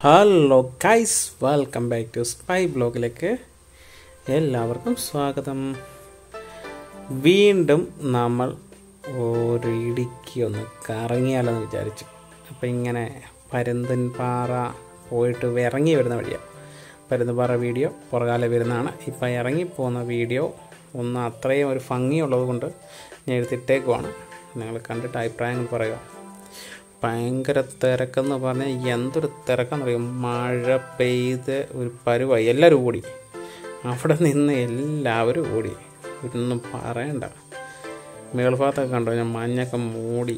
hello guys welcome back to spy ബ്ലോഗിലേക്ക് എല്ലാവർക്കും സ്വാഗതം വീണ്ടും നമ്മൾ ഒരു ഇടുക്കി ഒന്ന് കറങ്ങിയാലെന്ന് വിചാരിച്ചു അപ്പോൾ ഇങ്ങനെ പരുന്തൻപാറ പോയിട്ട് ഇറങ്ങി വരുന്ന വഴിയാണ് പരുന്തൻപാറ വീഡിയോ പുറകാലെ വരുന്നതാണ് ഇപ്പോൾ ഇറങ്ങിപ്പോകുന്ന വീഡിയോ ഒന്ന് അത്രയും ഒരു ഭംഗിയുള്ളത് കൊണ്ട് ഞാൻ എടുത്തിട്ടേക്കുവാണ് നിങ്ങൾ കണ്ടിട്ട് അഭിപ്രായങ്ങൾ പറയുക ഭയങ്കര തിരക്കെന്ന് പറഞ്ഞാൽ എന്തൊരു തിരക്കെന്നറിയും മഴ പെയ്ത് ഒരു പരുവായി എല്ലാവരും ഓടി അവിടെ നിന്ന് എല്ലാവരും ഓടി ഒന്നും പറയണ്ട മേൾഭാഗത്തൊക്കെ കണ്ടോ ഞാൻ മഞ്ഞൊക്കെ മൂടി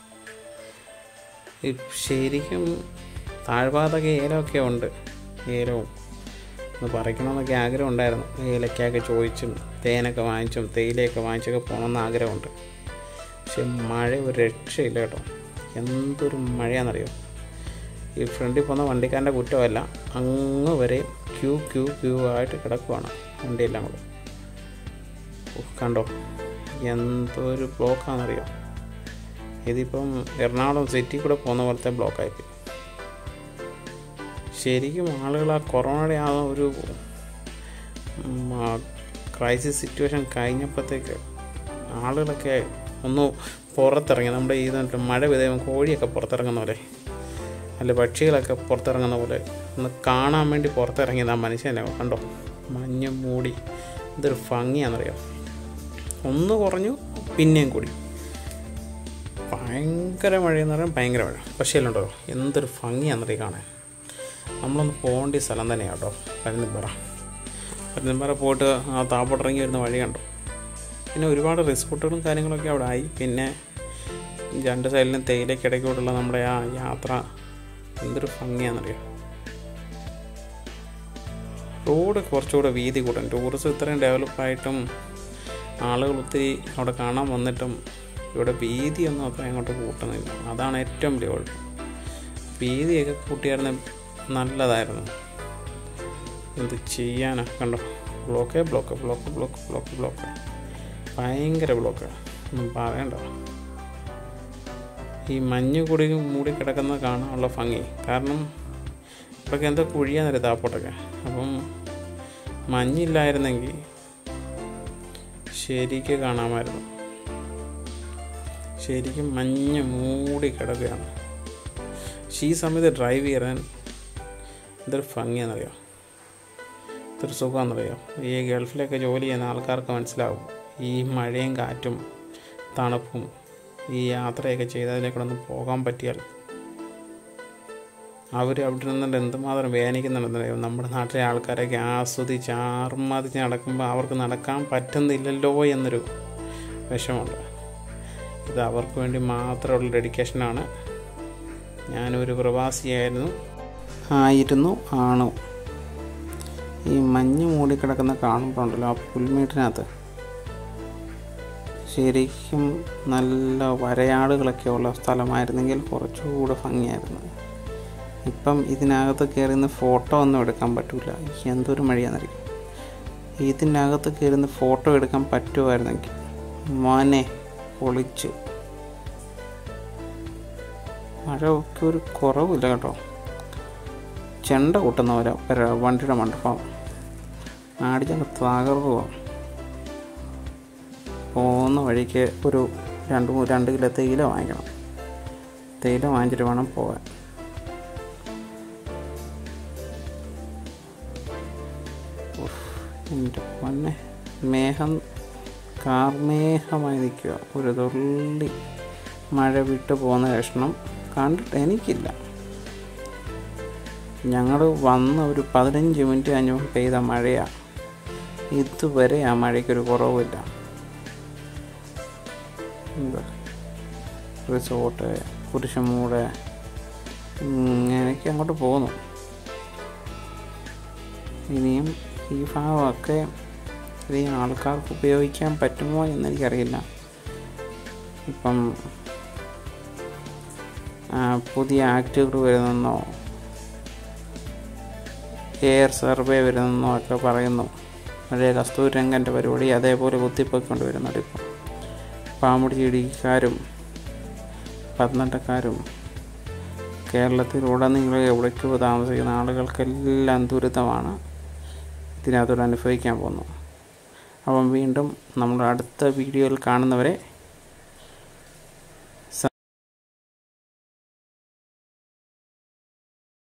ഈ ശരിക്കും താഴ്ഭാഗത്തൊക്കെ ഏലമൊക്കെ ഉണ്ട് ഏലവും ഒന്ന് പറിക്കണമെന്നൊക്കെ ആഗ്രഹം ഉണ്ടായിരുന്നു ഏലക്കയൊക്കെ ചോദിച്ചും തേനൊക്കെ വാങ്ങിച്ചും തേയിലയൊക്കെ വാങ്ങിച്ചൊക്കെ പോകണമെന്ന് ആഗ്രഹമുണ്ട് പക്ഷെ മഴ ഒരു രക്ഷയില്ല കേട്ടോ എന്തൊരു മഴയാണെന്നറിയോ ഈ ഫ്രണ്ടിൽ പോകുന്ന വണ്ടിക്കാരൻ്റെ കുറ്റമല്ല അങ്ങ് വരെ ക്യൂ ക്യൂ ക്യൂ ആയിട്ട് കിടക്കുവാണ് വണ്ടിയെല്ലാം കൂടെ ഓ, കണ്ടോ എന്തൊരു ബ്ലോക്കാണെന്നറിയോ ഇതിപ്പം എറണാകുളം സിറ്റി കൂടെ പോകുന്ന പോലത്തെ ബ്ലോക്കായിപ്പോയി ശരിക്കും ആളുകൾ ആ കൊറോണയുടെ ആ ഒരു ക്രൈസിസ് സിറ്റുവേഷൻ കഴിഞ്ഞപ്പോഴത്തേക്ക് ആളുകളൊക്കെ ഒന്ന് പുറത്തിറങ്ങി നമ്മുടെ ഈ നാട്ടിൽ മഴ പെയ്ത കോഴിയൊക്കെ പുറത്തിറങ്ങുന്ന പോലെ അല്ല പക്ഷികളൊക്കെ പുറത്തിറങ്ങുന്ന പോലെ ഒന്ന് കാണാൻ വേണ്ടി പുറത്തിറങ്ങിയത് ആ മനുഷ്യനെ കണ്ടോ മഞ്ഞ് മൂടി ഇതൊരു ഭംഗിയാണെന്നറിയാം ഒന്ന് കുറഞ്ഞു പിന്നെയും കൂടി ഭയങ്കര മഴയെന്ന് പറയാൻ ഭയങ്കര മഴ പക്ഷേ ഉണ്ടോ എന്തൊരു ഭംഗിയാണെന്നറിയ കാണാൻ നമ്മളൊന്ന് പോകേണ്ട സ്ഥലം തന്നെയാണ് കേട്ടോ പരുന്നിപ്പാറ പരുന്നിപ്പാറ പോയിട്ട് ആ താപ്പോട്ടിറങ്ങി വരുന്ന വഴി കണ്ടോ പിന്നെ ഒരുപാട് റിസോർട്ടുകളും കാര്യങ്ങളൊക്കെ അവിടെ ആയി പിന്നെ രണ്ട് സൈഡിലും തേയിലക്കിടയ്ക്കൂടുള്ള നമ്മുടെ ആ യാത്ര എന്തൊരു ഭംഗിയാണെന്നറിയാം റോഡ് കുറച്ചുകൂടെ വീതി കൂട്ടും ടൂറിസം ഇത്രയും ഡെവലപ്പായിട്ടും ആളുകൾ ഒത്തിരി അവിടെ കാണാൻ വന്നിട്ടും ഇവിടെ വീതിയൊന്നും അത്ര അങ്ങോട്ട് കൂട്ടുന്നില്ല അതാണ് ഏറ്റവും വലിയ കുഴപ്പം വീതിയൊക്കെ കൂട്ടിയായിരുന്നു നല്ലതായിരുന്നു എന്ത് ചെയ്യാനാ കണ്ടോ ബ്ലോക്കേ block block block block block ഭയങ്കര ബ്ലോക്ക് ഒന്നും പറയണ്ട ഈ മഞ്ഞ് കൂടി മൂടി കിടക്കുന്ന കാണാനുള്ള ഭംഗി കാരണം ഇവിടെയൊക്കെ എന്തോ കുഴിയാന്നൊരു താപ്പോട്ടൊക്കെ അപ്പം മഞ്ഞില്ലായിരുന്നെങ്കിൽ ശരിക്ക് കാണാമായിരുന്നു ശരിക്കും മഞ്ഞ് മൂടി കിടക്കുകയാണ് പക്ഷേ ഈ സമയത്ത് ഡ്രൈവ് ചെയ്യാൻ എന്തൊരു ഭംഗിയാണെന്നറിയോ ഇതൊരു സുഖമാണെന്നറിയോ ഈ ഗൾഫിലൊക്കെ ജോലി ചെയ്യുന്ന ആൾക്കാർക്ക് മനസ്സിലാവും ഈ മഴയും കാറ്റും തണുപ്പും ഈ യാത്രയൊക്കെ ചെയ്തതിലേക്കൂടെ ഒന്ന് പോകാൻ പറ്റിയാൽ അവർ അവിടെ നിന്നുകൊണ്ട് എന്തുമാത്രം വേദനിക്കുന്നുണ്ടെന്നറിയോ നമ്മുടെ നാട്ടിലെ ആൾക്കാരൊക്കെ ആസ്വദിച്ച് ആർമാദിച്ച് നടക്കുമ്പോൾ അവർക്ക് നടക്കാൻ പറ്റുന്നില്ലല്ലോ എന്നൊരു വിഷമമുണ്ട് ഇത് അവർക്ക് വേണ്ടി മാത്രമുള്ള ഡെഡിക്കേഷനാണ് ഞാനൊരു പ്രവാസിയായിരുന്നു ആയിരുന്നു ആണ് ഈ മഞ്ഞ് മൂടിക്കിടക്കുന്ന കാണുമ്പോൾ ഉണ്ടല്ലോ ആ പുൽമേട്ടിനകത്ത് ശരിക്കും നല്ല വരയാടുകളൊക്കെ ഉള്ള സ്ഥലമായിരുന്നെങ്കിൽ കുറച്ചുകൂടെ ഭംഗിയായിരുന്നു ഇപ്പം ഇതിനകത്ത് കയറി നിന്ന് ഫോട്ടോ ഒന്നും എടുക്കാൻ പറ്റില്ല എന്തൊരു മഴയാണെന്നറിയാം ഇതിനകത്ത് കയറി നിന്ന് ഫോട്ടോ എടുക്കാൻ പറ്റുമായിരുന്നെങ്കിൽ മോനെ പൊളിച്ചു മഴയൊക്കെ ഒരു കുറവില്ല കേട്ടോ ചെണ്ട കൂട്ടുന്നവരെ വണ്ടിയുടെ മണ്ഡപം ആടിച്ചങ്ങ് തകർന്നു പോകും പോകുന്ന വഴിക്ക് ഒരു രണ്ട് മൂ- രണ്ട് കിലോ തേയില വാങ്ങിക്കണം തേയില വാങ്ങിച്ചിട്ട് വേണം പോകാൻ ഉഫ്, എൻ്റെ പൊന്നെ മേഘം കാർമേഘമായി നിൽക്കുക ഒരു തുള്ളി മഴ വിട്ട് പോകുന്ന ലക്ഷണം കണ്ടിട്ട് എനിക്കില്ല ഞങ്ങൾ വന്ന് ഒരു പതിനഞ്ച് മിനിറ്റ് കഴിഞ്ഞപ്പോൾ പെയ്ത മഴയാണ് ഇതുവരെ ആ മഴയ്ക്കൊരു കുറവില്ല എന്താ റിസോർട്ട് കുരിശമൂട് ഇങ്ങനെയൊക്കെ അങ്ങോട്ട് പോകുന്നു ഇനിയും ഈ ഭാഗമൊക്കെ ഈ ആൾക്കാർക്ക് ഉപയോഗിക്കാൻ പറ്റുമോ എന്നെനിക്കറിയില്ല ഇപ്പം ആ, പുതിയ ആക്റ്റുകൾ വരുന്നെന്നോ എയർ സർവേ വരുന്നെന്നോ ഒക്കെ പറയുന്നു പഴയ കസ്തൂരി രംഗൻ്റെ പരിപാടി അതേപോലെ കുത്തിപ്പൊക്കൊണ്ട് വരുന്നുണ്ട് ഇപ്പം പാമ്പുടി ഇടിക്കാരും പത്തനംതിട്ടക്കാരും കേരളത്തിലുടനീളം എവിടേക്കോ താമസിക്കുന്ന ആളുകൾക്കെല്ലാം ദുരിതമാണ് ഇതിനകത്തോട് അനുഭവിക്കാൻ പോകുന്നു അപ്പം വീണ്ടും നമ്മൾ അടുത്ത വീഡിയോയിൽ കാണുന്നവരെ